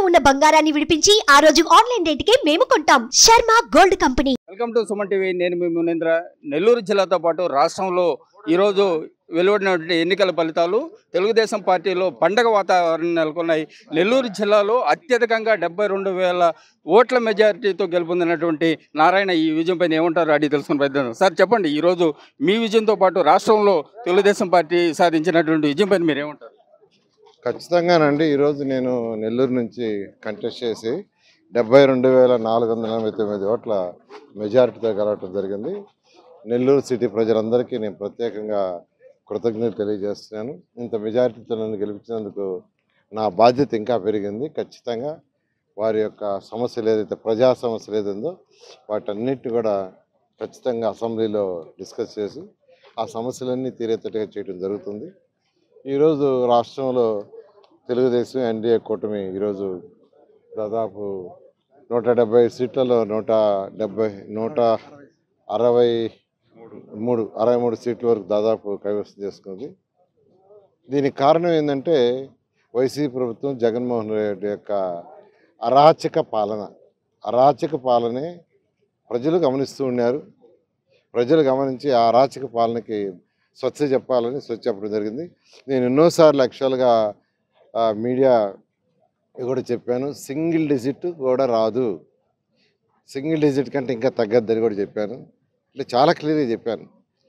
ఉన్న బంగారాన్ని విడిపించి ఆ రోజు ఆన్లైన్ రేటుకే మేము కొంటాం Sharma gold company welcome to Suman TV నేను మీ మునేంద్ర నెల్లూరు జిల్లాతో పాటు రాష్ట్రంలో ఈరోజు వెలువడినటువంటి ఎన్నికల ఫలితాలు తెలుగుదేశం పార్టీలో పండగ వాతావరణం నెలకొన్నాయి నెల్లూరు జిల్లాలో అత్యధికంగా డెబ్బై రెండు వేల ఓట్ల మెజారిటీతో గెలుపొందినటువంటి నారాయణ ఈ విజయం పైన ఏమంటారు అడిగి తెలుసుకుని ప్రయత్నం సార్ చెప్పండి ఈరోజు మీ విజయంతో పాటు రాష్ట్రంలో తెలుగుదేశం పార్టీ సాధించినటువంటి విజయం పైన మీరు ఏమంటారు ఖచ్చితంగానండి ఈరోజు నేను నెల్లూరు నుంచి కంటెస్ట్ చేసి డెబ్బై రెండు వేల నాలుగు వందల ఎనభై తొమ్మిది ఓట్ల మెజారిటీతో గెలవటం జరిగింది నెల్లూరు సిటీ ప్రజలందరికీ నేను ప్రత్యేకంగా కృతజ్ఞతలు తెలియజేస్తున్నాను ఇంత మెజారిటీతో నన్ను గెలిపించినందుకు నా బాధ్యత ఇంకా పెరిగింది ఖచ్చితంగా వారి యొక్క సమస్యలు ఏదైతే ప్రజా సమస్యలు ఏదైందో వాటన్నిటిని కూడా ఖచ్చితంగా అసెంబ్లీలో డిస్కస్ చేసి ఆ సమస్యలన్నీ తీరేటట్టుగా చేయడం జరుగుతుంది ఈరోజు రాష్ట్రంలో తెలుగుదేశం ఎన్డీఏ కూటమి ఈరోజు దాదాపు నూట డెబ్బై సీట్లలో నూట డెబ్బై నూట అరవై మూడు అరవై మూడు సీట్ల వరకు దాదాపు కైవసం చేసుకుంది దీనికి కారణం ఏంటంటే వైసీపీ ప్రభుత్వం జగన్మోహన్ రెడ్డి యొక్క అరాచక పాలన అరాచక పాలనే ప్రజలు గమనిస్తూ ఉన్నారు ప్రజలు గమనించి ఆ అరాచక పాలనకి స్వచ్ఛ చెప్పాలని స్వచ్ఛ చెప్పడం జరిగింది నేను ఎన్నోసార్లు యాక్చువల్గా ఆ, మీడియా కూడా చెప్పాను సింగిల్ డిజిట్ కూడా రాదు సింగిల్ డిజిట్ కంటే ఇంకా తగ్గద్దని కూడా చెప్పాను ఇట్లా చాలా క్లియర్గా చెప్పాను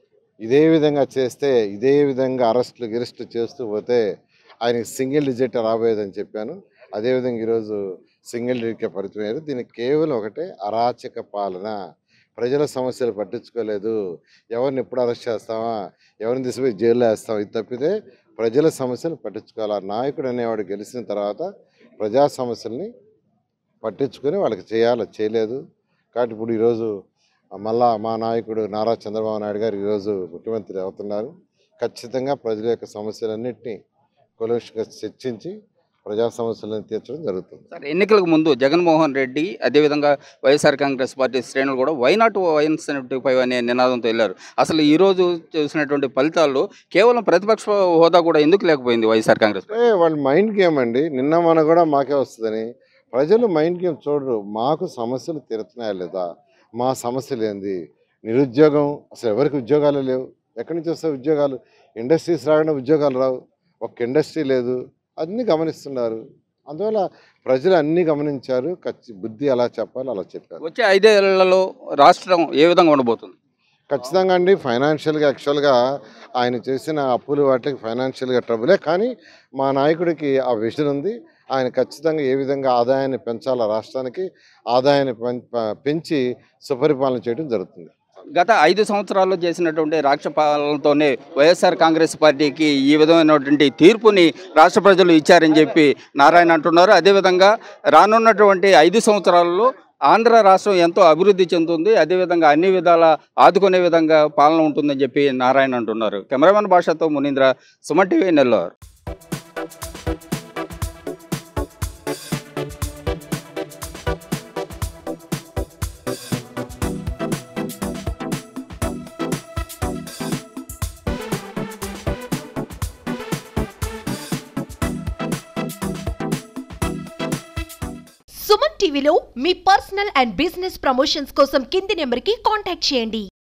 ఇదే విధంగా చేస్తే ఇదే విధంగా అరెస్టులు గిరెస్టులు చేస్తూ పోతే ఆయనకి సింగిల్ డిజిట్ రాబోయేదని చెప్పాను అదేవిధంగా ఈరోజు సింగిల్ డిజిట్కే పరిచయం అయ్యారు దీనికి కేవలం ఒకటే అరాచక పాలన ప్రజల సమస్యలు పట్టించుకోలేదు ఎవరిని ఎప్పుడు అరెస్ట్ చేస్తామా ఎవరిని తీసుకుపోయి జైల్లో వేస్తాం ఇది తప్పితే ప్రజల సమస్యలు పట్టించుకోవాలి ఆ నాయకుడు అనేవాడు గెలిచిన తర్వాత ప్రజా సమస్యల్ని పట్టించుకొని వాళ్ళకి చేయాలి అది చేయలేదు కాబట్టి ఇప్పుడు ఈరోజు మళ్ళా మా నాయకుడు నారా చంద్రబాబు నాయుడు గారు ఈరోజు ముఖ్యమంత్రి అవుతున్నారు ఖచ్చితంగా ప్రజల యొక్క సమస్యలన్నింటినీ కొలుషగా చర్చించి ప్రజా సమస్యలను తీర్చడం జరుగుతుంది సార్ ఎన్నికలకు ముందు జగన్మోహన్ రెడ్డి అదేవిధంగా వైఎస్ఆర్ కాంగ్రెస్ పార్టీ శ్రేణులు కూడా వై నాట్ వైఎన్ సెవెంటీ ఫైవ్ అనే నినాదంతో వెళ్ళారు అసలు ఈ రోజు చూసినటువంటి ఫలితాల్లో కేవలం ప్రతిపక్ష హోదా కూడా ఎందుకు లేకపోయింది వైఎస్ఆర్ కాంగ్రెస్ పార్టీ? అంటే వాళ్ళ మైండ్ గేమ్ అండి నిన్న మన కూడా మాకే వస్తుందని ప్రజలు మైండ్ గేమ్ చూడరు మాకు సమస్యలు తీరుతున్నాయా లేదా మా సమస్యలు ఏంది నిరుద్యోగం అసలు ఎవరికి ఉద్యోగాలు లేవు ఎక్కడి నుంచి వస్తాయి ఉద్యోగాలు ఇండస్ట్రీస్ రాకుండా ఉద్యోగాలు రావు ఒక్క ఇండస్ట్రీ లేదు అన్నీ గమనిస్తున్నారు అందువల్ల ప్రజలు అన్నీ గమనించారు ఖచ్చి బుద్ధి ఎలా చెప్పాలో అలా చెప్పారు వచ్చే ఐదేళ్లలో రాష్ట్రం ఏ విధంగా ఉండబోతుంది ఖచ్చితంగా అండి ఫైనాన్షియల్గా యాక్చువల్గా ఆయన చేసిన అప్పులు వాటికి ఫైనాన్షియల్గా ట్రబులే కానీ మా నాయకుడికి ఆ విజన్ ఉంది ఆయన ఖచ్చితంగా ఏ విధంగా ఆదాయాన్ని పెంచాలో రాష్ట్రానికి ఆదాయాన్ని పెం- ప- పెంచి సుపరిపాలన చేయడం జరుగుతుంది గత ఐదు సంవత్సరాల్లో చేసినటువంటి రాష్ట్ర పాలనతోనే వైఎస్ఆర్ కాంగ్రెస్ పార్టీకి ఈ విధమైనటువంటి తీర్పుని రాష్ట్ర ప్రజలు ఇచ్చారని చెప్పి నారాయణ అంటున్నారు అదేవిధంగా రానున్నటువంటి ఐదు సంవత్సరాల్లో ఆంధ్ర రాష్ట్రం ఎంతో అభివృద్ధి చెందుతుంది అదేవిధంగా అన్ని విధాల ఆదుకునే విధంగా పాలన ఉంటుందని చెప్పి నారాయణ అంటున్నారు కెమెరామెన్ భాషతో మునీంద్ర సుమన్ టీవీ నెల్లూరు సుమన్ టీవీలో మీ పర్సనల్ అండ్ బిజినెస్ ప్రమోషన్స్ కోసం కింది నెంబర్కి కాంటాక్ట్ చేయండి